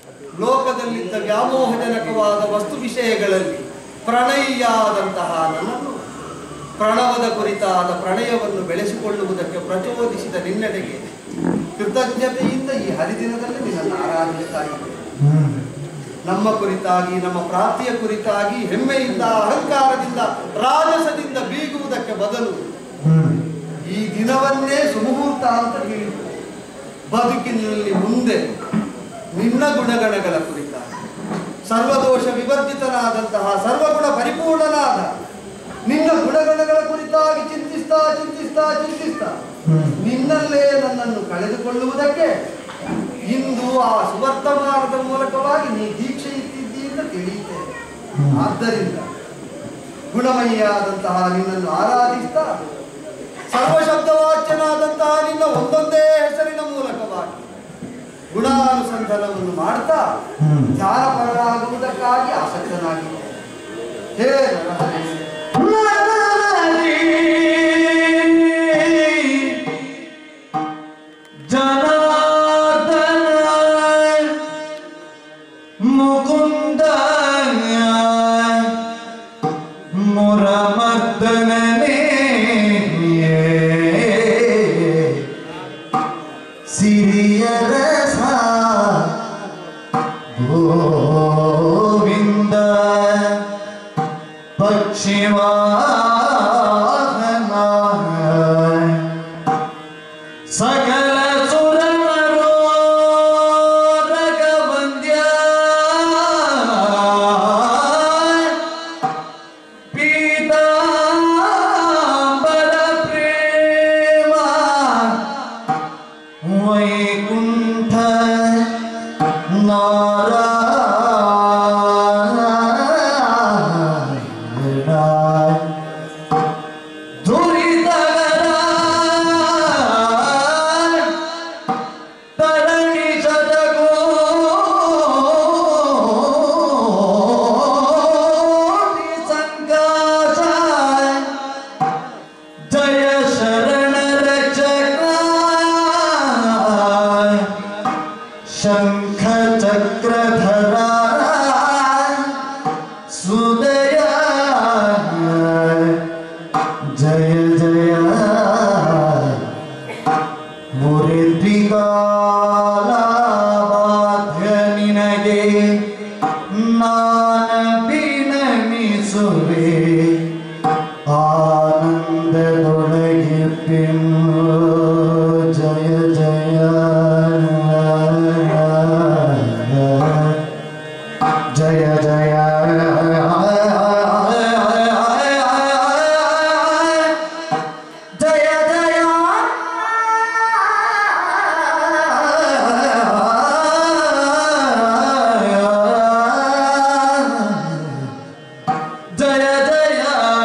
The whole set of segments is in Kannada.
ಲೋಕದಲ್ಲಿದ್ದ ವ್ಯಾಮೋಹಜನಕವಾದ ವಸ್ತು ವಿಷಯಗಳಲ್ಲಿ ಪ್ರಣಯಿಯಾದಂತಹ ನನ್ನನ್ನು ಪ್ರಣವದ ಕುರಿತಾದ ಪ್ರಣಯವನ್ನು ಬೆಳೆಸಿಕೊಳ್ಳುವುದಕ್ಕೆ ಪ್ರಚೋದಿಸಿದ ನಿನ್ನೆಡೆಗೆ ಕೃತಜ್ಞತೆಯಿಂದ ಈ ಹರಿದಿನದಲ್ಲಿ ನಿನ್ನನ್ನು ಆರಾಧಿಸ್ತಾ ಇದ್ದೇನೆ ನಮ್ಮ ಕುರಿತಾಗಿ ನಮ್ಮ ಪ್ರಾಪ್ತಿಯ ಕುರಿತಾಗಿ ಹೆಮ್ಮೆಯಿಂದ ಅಹಂಕಾರದಿಂದ ರಾಜಸದಿಂದ ಬೀಗುವುದಕ್ಕೆ ಬದಲು ಈ ದಿನವನ್ನೇ ಸುಮುಹೂರ್ತ ಅಂತ ಹೇಳಿದ್ರು ಬದುಕಿನಲ್ಲಿ ಮುಂದೆ ನಿನ್ನ ಗುಣಗಣಗಳ ಕುರಿತಾಗಿ ಸರ್ವದೋಷ ವಿವರ್ಜಿತನಾದಂತಹ ಸರ್ವಗುಣ ಪರಿಪೂರ್ಣನಾದ ನಿನ್ನ ಗುಣಗಣಗಳ ಕುರಿತಾಗಿ ಚಿಂತಿಸ್ತಾ ಚಿಂತಿಸ್ತಾ ಚಿಂತಿಸ್ತಾ ನಿನ್ನಲ್ಲೇ ನನ್ನನ್ನು ಕಳೆದುಕೊಳ್ಳುವುದಕ್ಕೆ ಇಂದು ಆ ಸುವರ್ತಮಾನದ ಮೂಲಕವಾಗಿ ನೀ ದೀಕ್ಷೆ ಇಟ್ಟಿದ್ದಿ ಅಂತ ತಿಳಿಯುತ್ತೇನೆ ಆದ್ದರಿಂದ ಗುಣಮಯಿಯಾದಂತಹ ನಿನ್ನನ್ನು ಆರಾಧಿಸ್ತಾ ಸರ್ವಶಬ್ದವಾಚ್ಯನಾದಂತಹ ನಿನ್ನ ಒಂದೊಂದೇ ಹೆಸರಿನ ಮೂಲಕವಾಗಿ ಗುಣಾನುಸಂಧಾನವನ್ನು ಮಾಡ್ತಾ ಧ್ಯಾನಪರನಾಗುವುದಕ್ಕಾಗಿ ಆಸಕ್ತನಾಗಿದೆ ಹೇ ನರಹರಿ ಮುಕುಂದ ಮುರಮರ್ದನನೇ ಸಿರಿಯರಸ ಗೋವಿಂದ ಪಕ್ಷಿವಾಹನ ಸಕಲ ಸುರನರೋ ರಗವಂದ್ಯ ಪೀತಾಂಬರ ಪ್ರೇಮ ವೈಕುಂಠ ನಾರಾಯಣ ದುರಿತಗರ ತರಣಿ ಶತಕೋಟಿ ಸಂಕಾಶ ಜಯ ಶರಣ ರಚಕ ಶಂಖ ಚಕ್ರಧರ ಸುದಯ ಜಯ ಜಯ ಮುರಿದ್ವಿಕಾಲಾಭ್ಯ ನಿನಗೆ ನಾನ ಬಿನಮಿಸುವೆ ಆನಂದದೊಳಗೆ ಪಿನ್ನು ಜಯ ಜಯ ಜಯ ಜಯ ಜಯ ಜಯ ಜಯ ಜಯ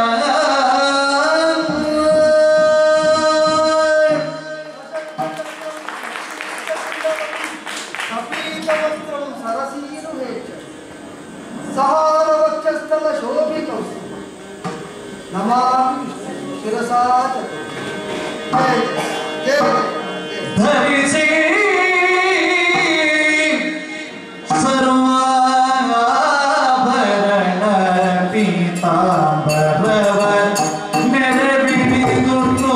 ಕಪೀತವಸ್ತ್ರಂ ಸರಸೀರು ಹೇಚ ಸಹಾರವಕ್ಷಸ್ಥಲ ಶೋಭಿತಂ ನಮಾಮಿ ವಿಷ್ಣು ಶಿರಸಾ ಚತುರ್ ಜಯ ಜಯ ಜಯ ಜಯ. ಧರಿಸಿ ಸರ್ವಾಭರಣ ಪೀತಾಂಬರವ ನೆರವಿಡಿದುನು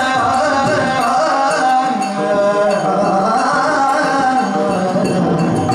ಆ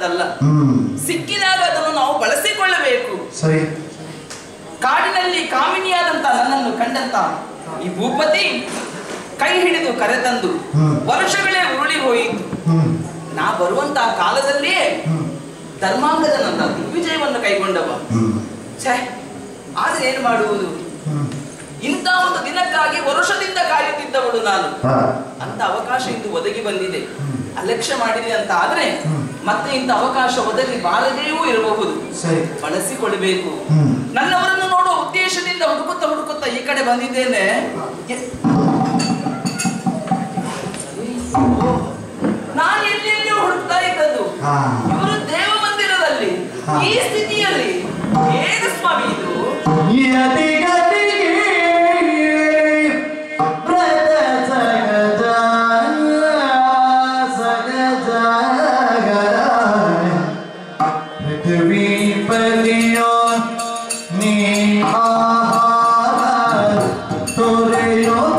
ಅಂತಲ್ಲ ಹ್ಮ್ ಸಿಕ್ಕಿದಾಗ ಅದನ್ನು ನಾವು ಬಳಸಿಕೊಳ್ಳಬೇಕು ಸರಿ ಕಾಡಿನಲ್ಲಿ ಕಾಮಿನಿಯಾದಂತ ನನ್ನನ್ನು ಕಂಡಂತ ಈ ಭೂಪತಿ ಕೈ ಹಿಡಿದು ಕರೆತಂದು ಹ್ಮ್. ವರ್ಷಗಳೇ ಉರುಳಿ ಹೋಯಿತು ಹ್ಮ್ ನಾ ಬರುವಂತಹ ಕಾಲದಲ್ಲಿಯೇ ಹ್ಮ್ ಧರ್ಮಾಂಗದ ನನ್ನ ದಿಗ್ವಿಜಯವನ್ನು ಕೈಗೊಂಡವ ಹ್ಮ್ ಛೇ ಆದ್ರೆ ಏನು ಮಾಡುವುದು ಹ್ಮ್ ಇಂಥ ಒಂದು ದಿನಕ್ಕಾಗಿ ವರುಷದಿಂದ ಕಾಯುತ್ತಿದ್ದವಳು ನಾನು ಹಾ ಅಂತ ಅವಕಾಶ ಇಂದು ಒದಗಿ ಬಂದಿದೆ ಹ್ಮ್. ಅಲಕ್ಷ್ಯ ಮಾಡಿದೆ ಅಂತ ಆದ್ರೆ ಹ್ಮ್. ಮತ್ತೆ ಇಂಥ ಅವಕಾಶ ಒದಗಿ ಬಾರದೆಯೂ ಇರಬಹುದು ಸರಿ ಬಳಸಿಕೊಳ್ಳಬೇಕು ಹ್ಮ್ ನನ್ನವರನ್ನು ನೋಡುವ ಉದ್ದೇಶದಿಂದ ಹುಡುಕುತ್ತ ಹುಡುಕುತ್ತ ಈ ಕಡೆ ಬಂದಿದ್ದೇನೆ ಎ- ನಾನು ಎಲ್ಲೆಲ್ಲಿಯೂ ಹುಡುಕ್ತಾ ಇದ್ದದ್ದು ಹಾ ಇವರು ದೇವ ಮಂದಿರದಲ್ಲಿ ಹಾ. ಈ ಸ್ಥಿತಿಯಲ್ಲಿ ಏನು ಸ್ವಾಮಿ ಇದು ಯತಿಗತಿಗೆ ವ್ರತ ಸಗಜ ಸಗಜ ಪೃಥ್ವೀಪತಿಯೋ ನೀ ಆಹಾರ ತೊರೆಯೋದ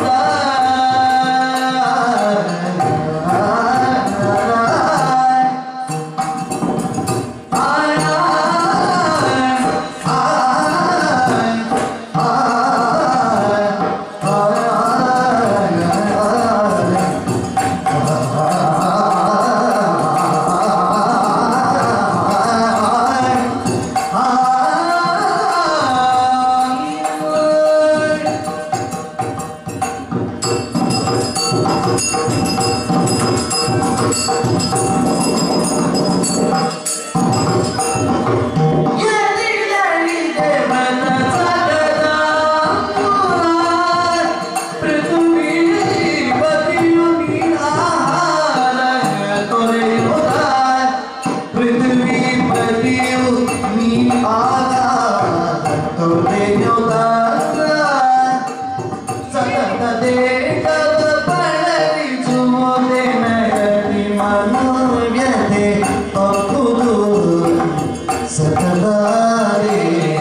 ಸತದಾರೇ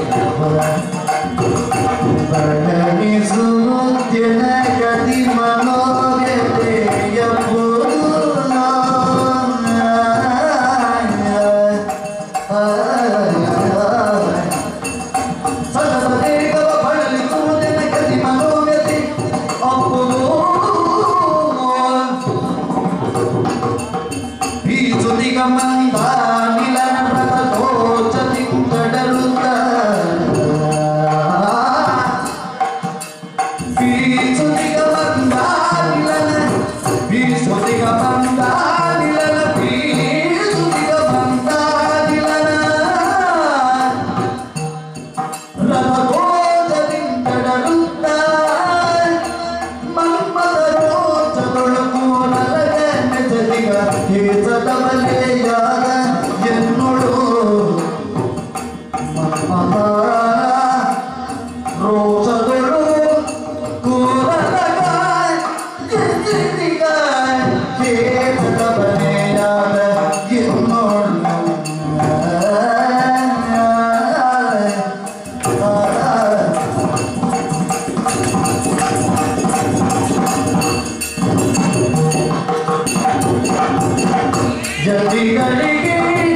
ವರ್ಣನಿಸುತ್ತಿನ ಗತಿ ಮನೋವ್ಯತೆಯ ಪೂರ್ಣ ಸದಸದೇವ ಬಳಲಿಸುವುದಿನ ಗತಿ ಮನೋವ್ಯತೆ ಅಪ್ಪುದು ಬೀಜುದಿಗ ಮಂದ ನಿಲನ ಪ್ರತೋಚತಿ ಕಡಲುತ್ತ ಬೀಜುದಿಗ ಮಂದ ನಿಲನ ಬೀಜುದಿಗ ಮಂದ ನಿಲನ ಬೀಜುದಿಗ ಮಂದ ನಿಲನ ರಥಗೋಚತಿ ಕಡಲುತ್ತ ಮನ್ಮದ ರೋಚದೊಳಗು ನರಗನ್ನ ಜತಿಗ ಕೇಸದವಲೆಯಾದ ಎನ್ನುಳು ಮನ್ಮದ ರೋಚದೊಳು ಕೂರಲಗ ಜತಿಗ ಕೇಸದವಲೆಯಾದ ಎನ್ನುಳು ಜತಿಗಳಿಗೆ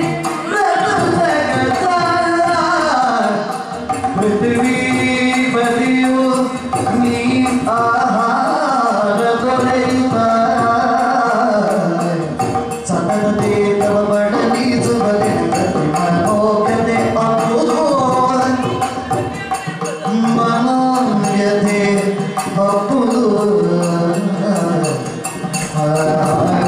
ಪೃಥ್ವೀ ಬದಿಯು ನೀ ಆಹಾರ ದೊರೆಯುತ್ತ ಸತತ ದೇವ ಬಡಲಿಸುವರೆ ಮನೋಗದೆ ಅಪ್ಪುದು ಮನೋವ್ಯತೆ ಅಪ್ಪುದು ಆ